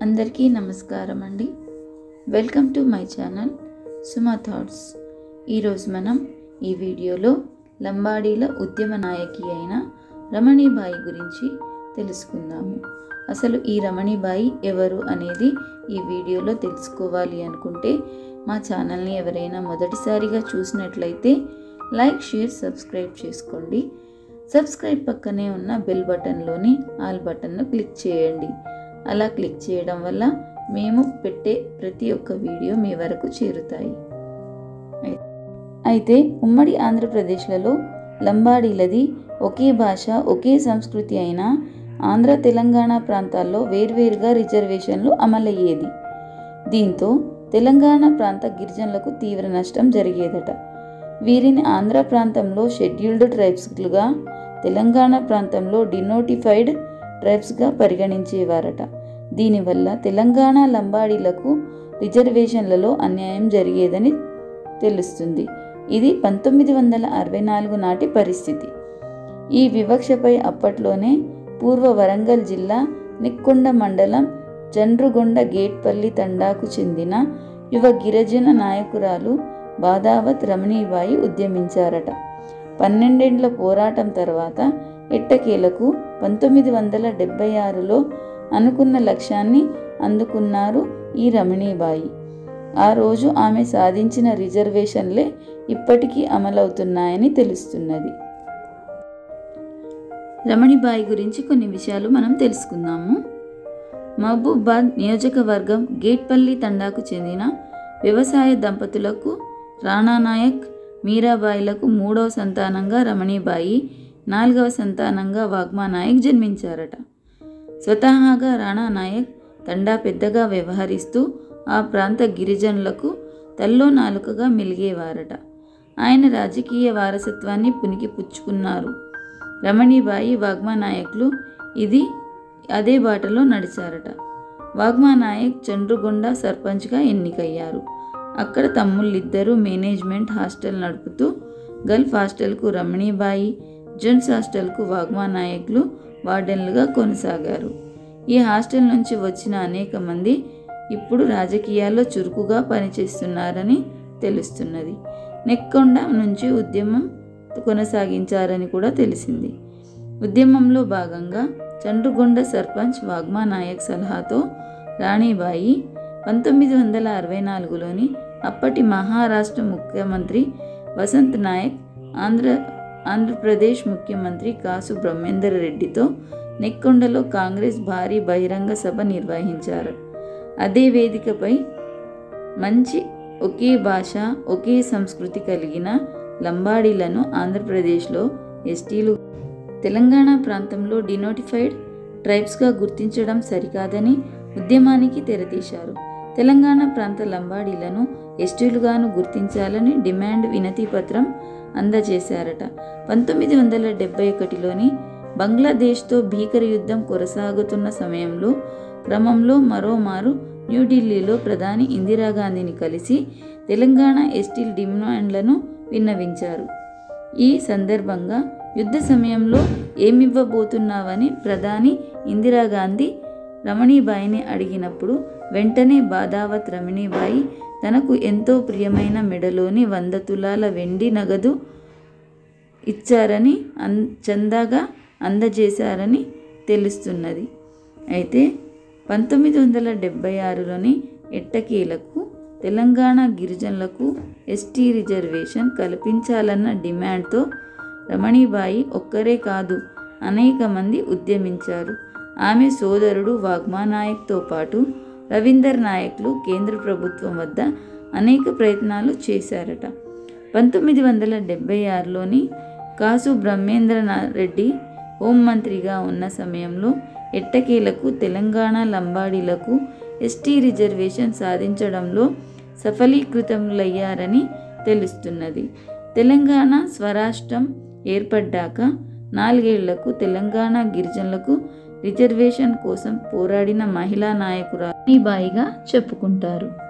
అందరికీ నమస్కారం అండి welcome to my channel Suma thoughts ఈరోజు మనం ఈ వీడియోలో లంబాడీల ఉద్యమ నాయకి అయిన రమణీబాయి గురించి తెలుసుకుందాము అసలు ఈ రమణీబాయి ఎవరు అనేది ఈ వీడియోలో తెలుసుకోవాలి అనుకుంటే మా ఛానల్ని ఎవరైనా మొదటిసారిగా చూసినట్లయితే లైక్ షేర్ సబ్స్క్రైబ్ చేసుకోండి సబ్స్క్రైబ్ పక్కనే ఉన్న బెల్ బటన్లోని ఆల్ బటన్ను క్లిక్ చేయండి అలా క్లిక్ చేయడం వల్ల మేము పెట్టే ప్రతి ఒక్క వీడియో మీ వరకు చేరుతాయి అయి- అయితే ఉమ్మడి ఆంధ్రప్రదేశ్లలో లంబాడీలది ఒకే భాష ఒకే సంస్కృతి అయిన ఆంధ్ర తెలంగాణ ప్రాంతాల్లో వేర్వేరుగా రిజర్వేషన్లు అమలయ్యేది దీంతో తెలంగాణ ప్రాంత గిరిజనులకు తీవ్ర నష్టం జరిగేదట వీరిని ఆంధ్ర ప్రాంతంలో షెడ్యూల్డ్ ట్రైబ్స్లుగా తెలంగాణ ప్రాంతంలో డినోటిఫైడ్ ట్రైబ్స్గా పరిగణించేవారట దీనివల్ల తెలంగాణ లంబాడీలకు రిజర్వేషన్లలో అన్యాయం జరిగేదని తెలుస్తుంది ఇది పంతొమ్మిది వందల అరవై నాలుగు నాటి పరిస్థితి ఈ వివక్షపై అప్పట్లోనే పూర్వ వరంగల్ జిల్లా నిక్కొండ మండలం జండ్రుగొండ గేట్పల్లి తండాకు చెందిన యువ గిరిజన నాయకురాలు బాదావత్ రమణీబాయి ఉద్యమించారట పన్నెండేండ్ల పోరాటం తర్వాత ఎట్టకేలకు పంతొమ్మిది వందల డెబ్బై ఆరులో అనుకున్న లక్ష్యాన్ని అందుకున్నారు ఈ రమణీబాయి ఆ రోజు ఆమె సాధించిన రిజర్వేషన్లే ఇప్పటికీ అమలవుతున్నాయని తెలుస్తున్నది రమణిబాయి గురించి కొన్ని విషయాలు మనం తెలుసుకుందాము మహబూబాద్ నియోజకవర్గం గేట్పల్లి తండాకు చెందిన వ్యవసాయ దంపతులకు రాణా నాయక్ మీరాబాయిలకు మూడవ సంతానంగా రమణీబాయి నాలుగవ సంతానంగా వాగ్మా నాయక్ జన్మించారట స్వతహాగా రాణా నాయక్ తండా పెద్దగా వ్యవహరిస్తూ ఆ ప్రాంత గిరిజనులకు తల్లో నాలుకగా మెలిగేవారట ఆయన రాజకీయ వారసత్వాన్ని పునికి పుచ్చుకున్నారు రమణీబాయి వాగ్మా నాయకులు ఇది అదే బాటలో నడిచారట వాగ్మా నాయక్ చండ్రుగొండ సర్పంచ్గా ఎన్నికయ్యారు అక్కడ తమ్ముళ్ళిద్దరూ మేనేజ్మెంట్ హాస్టల్ నడుపుతూ గల్ఫ్ హాస్టల్కు రమణీబాయి జెంట్స్ హాస్టల్కు వాగ్మా నాయకులు వార్డెన్లుగా కొనసాగారు ఈ హాస్టల్ నుంచి వచ్చిన అనేక మంది ఇప్పుడు రాజకీయాల్లో చురుకుగా పనిచేస్తున్నారని తెలుస్తున్నది నెక్కొండ నుంచి ఉద్యమం కొనసాగించారని కూడా తెలిసింది ఉద్యమంలో భాగంగా చండ్రుగొండ సర్పంచ్ వాగ్మా నాయక్ సలహాతో రాణీబాయి పంతొమ్మిది వందల అరవై నాలుగులోని అప్పటి మహారాష్ట్ర ముఖ్యమంత్రి వసంత్ నాయక్ ఆంధ్ర ఆంధ్రప్రదేశ్ ముఖ్యమంత్రి కాసు బ్రహ్మేందర్ రెడ్డితో నెక్కొండలో కాంగ్రెస్ భారీ బహిరంగ సభ నిర్వహించారు అదే వేదికపై మంచి ఒకే భాష ఒకే సంస్కృతి కలిగిన లంబాడీలను ఆంధ్రప్రదేశ్లో ఎస్టీలు తెలంగాణ ప్రాంతంలో డినోటిఫైడ్ ట్రైబ్స్గా గుర్తించడం సరికాదని ఉద్యమానికి తెరతీశారు తెలంగాణ ప్రాంత లంబాడీలను ఎస్టీలుగాను గుర్తించాలని డిమాండ్ వినతి పత్రం అందజేశారట పంతొమ్మిది వందల డెబ్బై ఒకటిలోని బంగ్లాదేశ్తో భీకర యుద్ధం కొనసాగుతున్న సమయంలో క్రమంలో మరోమారు న్యూఢిల్లీలో ప్రధాని ఇందిరాగాంధీని కలిసి తెలంగాణ ఎస్టీల్ డిమాండ్లను విన్నవించారు ఈ సందర్భంగా యుద్ధ సమయంలో ఏమివ్వబోతున్నావని ప్రధాని ఇందిరాగాంధీ రమణీబాయిని అడిగినప్పుడు వెంటనే బాదావత్ రమణీబాయి తనకు ఎంతో ప్రియమైన మెడలోని వంద తులాల వెండి నగదు ఇచ్చారని అన్ చందాగా అందజేశారని తెలుస్తున్నది అయితే పంతొమ్మిది వందల డెబ్బై ఆరులోని ఎట్టకేలకు తెలంగాణ గిరిజనులకు ఎస్టీ రిజర్వేషన్ కల్పించాలన్న డిమాండ్తో రమణీబాయి ఒక్కరే కాదు అనేక మంది ఉద్యమించారు ఆమె సోదరుడు వాగ్మా నాయక్తో పాటు రవీందర్ నాయక్లు కేంద్ర ప్రభుత్వం వద్ద అనేక ప్రయత్నాలు చేశారట పంతొమ్మిది వందల డెబ్బై ఆరులోని కాసు బ్రహ్మేంద్ర నా- రెడ్డి హోంమంత్రిగా ఉన్న సమయంలో ఎట్టకేలకు తెలంగాణ లంబాడీలకు ఎస్టీ రిజర్వేషన్ సాధించడంలో సఫలీకృతములయ్యారని తెలుస్తున్నది తెలంగాణ స్వరాష్ట్రం ఏర్పడ్డాక నాలుగేళ్లకు తెలంగాణ గిరిజనులకు రిజర్వేషన్ కోసం పోరాడిన మహిళా నాయకురాలు బాయిగా చెప్పుకుంటారు